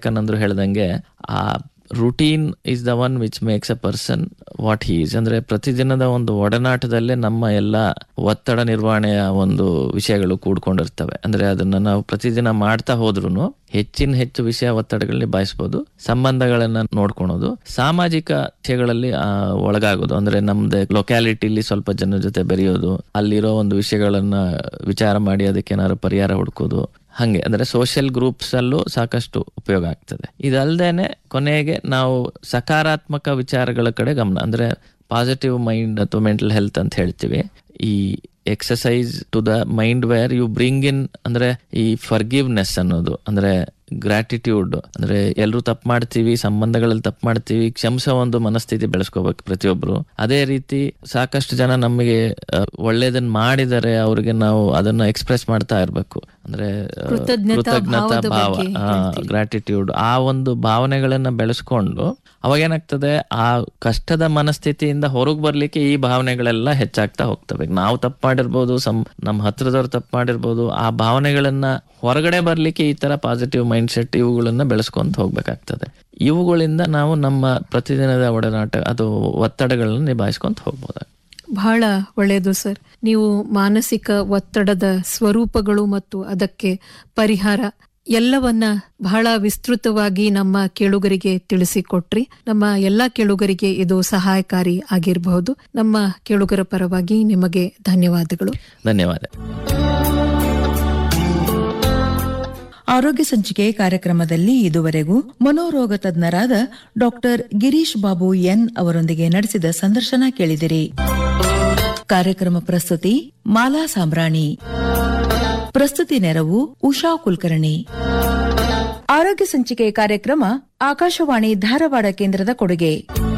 ವಿವೇಕಾನಂದರು ಹೇಳ್ದಂಗೆ ಆ routine is the one which makes a person what he's ಅಂದ್ರೆ ಪ್ರತಿದಿನದ ಒಂದು ಒಡನಾಟದಲ್ಲೇ ನಮ್ಮ ಎಲ್ಲ ಒತ್ತಡ ನಿರ್ವಹಣೆಯ ಒಂದು ವಿಷಯಗಳು ಕೂಡ್ಕೊಂಡಿರ್ತವೆ ಅಂದ್ರೆ ಅದನ್ನ ನಾವು ಪ್ರತಿದಿನ ಮಾಡ್ತಾ ಹೋದ್ರು ಹೆಚ್ಚಿನ ಹೆಚ್ಚು ವಿಷಯ ಒತ್ತಡಗಳನ್ನ ನಿಭಾಯಿಸಬಹುದು ಸಂಬಂಧಗಳನ್ನ ನೋಡ್ಕೊಳೋದು ಸಾಮಾಜಿಕ ವಿಷಯಗಳಲ್ಲಿ ಆ, ಒಳಗಾಗೋದು ಅಂದ್ರೆ ನಮ್ದು ಲೊಕ್ಯಾಲಿಟಿಲಿ ಸ್ವಲ್ಪ ಜನರ ಜೊತೆ ಬೆರೆಯೋದು ಅಲ್ಲಿರೋ ಒಂದು ವಿಷಯಗಳನ್ನ ವಿಚಾರ ಮಾಡಿ ಅದಕ್ಕೆ ಏನಾದ್ರು ಪರಿಹಾರ ಹುಡ್ಕೋದು ಹಂಗೆ ಅಂದ್ರೆ ಸೋಷಿಯಲ್ ಗ್ರೂಪ್ಸ್ ಅಲ್ಲೂ ಸಾಕಷ್ಟು ಉಪಯೋಗ ಆಗ್ತದೆ ಇದಲ್ದೇನೆ ಕೊನೆಗೆ ನಾವು ಸಕಾರಾತ್ಮಕ ವಿಚಾರಗಳ ಕಡೆ ಗಮನ ಅಂದ್ರೆ ಪಾಸಿಟಿವ್ ಮೈಂಡ್ ಅಥವಾ ಮೆಂಟಲ್ ಹೆಲ್ತ್ ಅಂತ ಹೇಳ್ತೀವಿ ಈ exercise to the mind where you bring in ಅಂದ್ರೆ ಈ ಫರ್ಗಿವ್ನೆಸ್ ಅನ್ನೋದು ಅಂದ್ರೆ ಗ್ರಾಟಿಟ್ಯೂಡ್ ಅಂದ್ರೆ ಎಲ್ಲರೂ ತಪ್ಪು ಮಾಡ್ತೀವಿ ಸಂಬಂಧಗಳಲ್ಲಿ ತಪ್ಪು ಮಾಡ್ತೀವಿ ಕ್ಷಮಿಸೋ ಒಂದು ಮನಸ್ಥಿತಿ ಬೆಳೆಸ್ಕೋಬೇಕು ಪ್ರತಿಯೊಬ್ರು ಅದೇ ರೀತಿ ಸಾಕಷ್ಟು ಜನ ನಮಗೆ ಆ, ಒಳ್ಳೇದನ್ನ ಮಾಡಿದರೆ ಅವ್ರಿಗೆ ನಾವು ಅದನ್ನ ಎಕ್ಸ್ಪ್ರೆಸ್ ಮಾಡ್ತಾ ಇರ್ಬೇಕು ಅಂದ್ರೆ ಆ, ಕೃತಜ್ಞತಾ ಕೃತಜ್ಞತಾ ಭಾವದ ಭಾವ ಬಗ್ಗೆ ಹೇಳ್ತೀರಿ. ಗ್ರಾಟಿಟ್ಯೂಡ್ ಆ ಒಂದು ಭಾವನೆಗಳನ್ನ ಬೆಳೆಸ್ಕೊಂಡು ಅವಾಗ ಏನಾಗ್ತದೆ ಆ ಕಷ್ಟದ ಮನಸ್ಥಿತಿಯಿಂದ ಹೊರಗೆ ಬರ್ಲಿಕ್ಕೆ ಈ ಭಾವನೆಗಳೆಲ್ಲ ಹೆಚ್ಚಾಗ್ತಾ ಹೋಗ್ತವೆ ನಾವು ತಪ್ಪು ಮಾಡಿರ್ಬೋದು ಸಂ ನಮ್ಮ ಹತ್ರದವ್ರು ತಪ್ಪು ಮಾಡಿರ್ಬೋದು ಆ ಭಾವನೆಗಳನ್ನ ಹೊರಗಡೆ ಬರ್ಲಿಕ್ಕೆ ಈ ತರ ಪಾಸಿಟಿವ್ ಮೈಂಡ್ ಸೆಟ್ ಇವುಗಳನ್ನ ಬೆಳೆಸ್ಕೊಂತ ಹೋಗ್ಬೇಕಾಗ್ತದೆ ಇವುಗಳಿಂದ ನಾವು ನಮ್ಮ ಪ್ರತಿದಿನದ ಒಡನಾಟ ಅದು ಒತ್ತಡಗಳನ್ನ ನಿಭಾಯಿಸ್ಕೊಂತ ಹೋಗ್ಬೋದು ಬಹಳ ಒಳ್ಳೆಯದು ಸರ್ ನೀವು ಮಾನಸಿಕ ಒತ್ತಡದ ಸ್ವರೂಪಗಳು ಮತ್ತು ಅದಕ್ಕೆ ಪರಿಹಾರ ಎಲ್ಲವನ್ನ ಬಹಳ ವಿಸ್ತೃತವಾಗಿ ನಮ್ಮ ಕೇಳುಗರಿಗೆ ತಿಳಿಸಿಕೊಟ್ರಿ ನಮ್ಮ ಎಲ್ಲಾ ಕೇಳುಗರಿಗೆ ಇದು ಸಹಾಯಕಾರಿ ಆಗಿರಬಹುದು ನಮ್ಮ ಕೇಳುಗರ ಪರವಾಗಿ ನಿಮಗೆ ಧನ್ಯವಾದಗಳು ಧನ್ಯವಾದ ಆರೋಗ್ಯ ಸಂಚಿಕೆ ಕಾರ್ಯಕ್ರಮದಲ್ಲಿ ಇದುವರೆಗೂ ಮನೋರೋಗ ತಜ್ಞರಾದ ಡಾಕ್ಟರ್ ಗಿರೀಶ್ ಬಾಬು ಎನ್ ಅವರೊಂದಿಗೆ ನಡೆಸಿದ ಸಂದರ್ಶನ ಕೇಳಿದಿರಿ ಕಾರ್ಯಕ್ರಮ ಪ್ರಸ್ತುತಿ ಮಾಲಾ ಸಾಂಬ್ರಾಣಿ ಪ್ರಸ್ತುತಿ ನೆರವು ಉಷಾ ಕುಲಕರ್ಣಿ ಆರೋಗ್ಯ ಸಂಚಿಕೆ ಕಾರ್ಯಕ್ರಮ ಆಕಾಶವಾಣಿ ಧಾರವಾಡ ಕೇಂದ್ರದ ಕೊಡುಗೆ